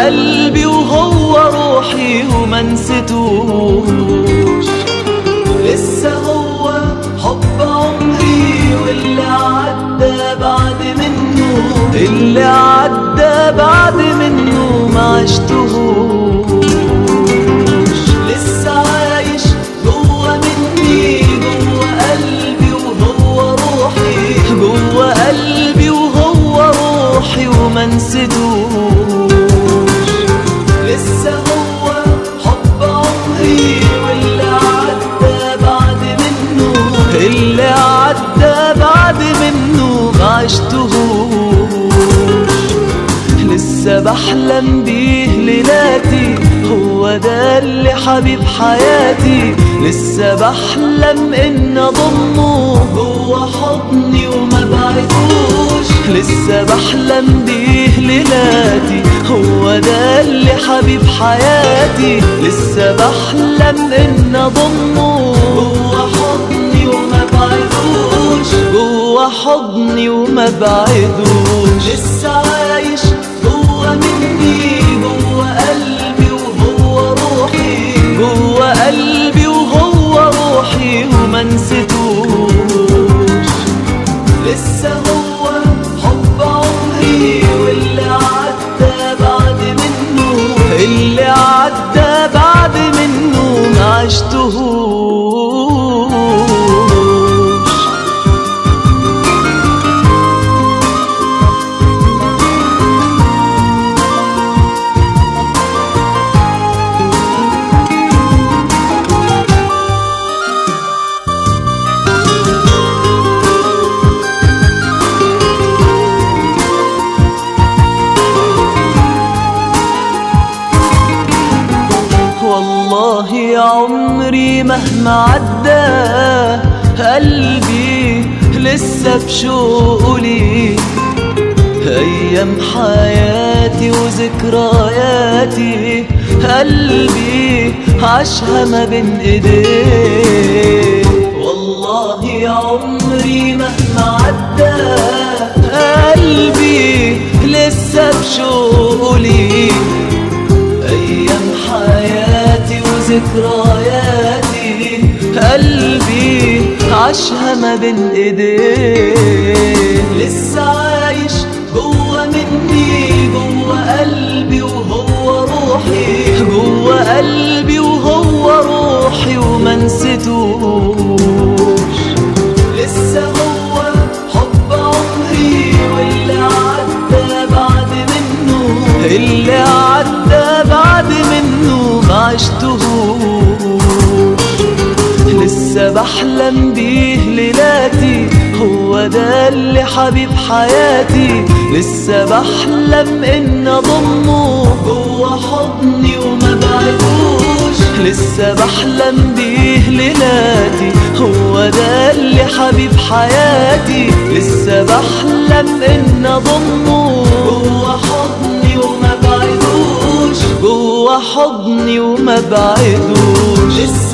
قلبي وهو روحي وما نسيتوش لسه هو حب عمري واللي عدى بعد منه اللي عدى بعد منه ما عشتهوش لسه عايش جوه مني جوه قلبي وهو روحي جوه قلبي وهو روحي وما نسيتوش لسه هو حب عمري واللي عدى بعد منه اللي عدى بعد منه ما عشتهوش لسه بحلم بيه ليلاتي هو ده اللي حبيب حياتي لسه بحلم ان اضمه جوه حضني وما بعدوش لسه بحلم بيه ليلاتي هو ده اللي حبيب حياتي لسه بحلم ان اضمه جوه حضني وما بعدوش جوه حضني وما بعدوش لسه عايش جوه مني جوه قلبي وهو روحي جوه قلبي وهو روحي وما نسيتوش لسه هو حب عمري واللي عدى بعد منه اللي عدى بعد منه ما عشتهوش والله يا عمري مهما عدى قلبي لسه بشوقه ليك أيام حياتي وذكرياتي قلبي عاشها ما بين ايديك والله يا عمري مهما عدى قلبي لسه بشوقه ليك أيام حياتي وذكرياتي قلبي عاشها ما بين ايديه لسه عايش جوه مني جوه قلبي وهو روحي جوه قلبي وهو روحي وما نسيتوش لسه هو حب عمري واللي عدى بعد منه اللي عدى بعد منه ما عشتهوش لسه بحلم بيه ليلاتي هو ده اللي حبيب حياتي لسه بحلم ان اضمه جوه حضني وما بعدوش لسه بحلم بيه ليلاتي هو ده اللي حبيب حياتي لسه بحلم ان اضمه جوه حضني وما بعدوش جوه حضني وما بعدوش لسه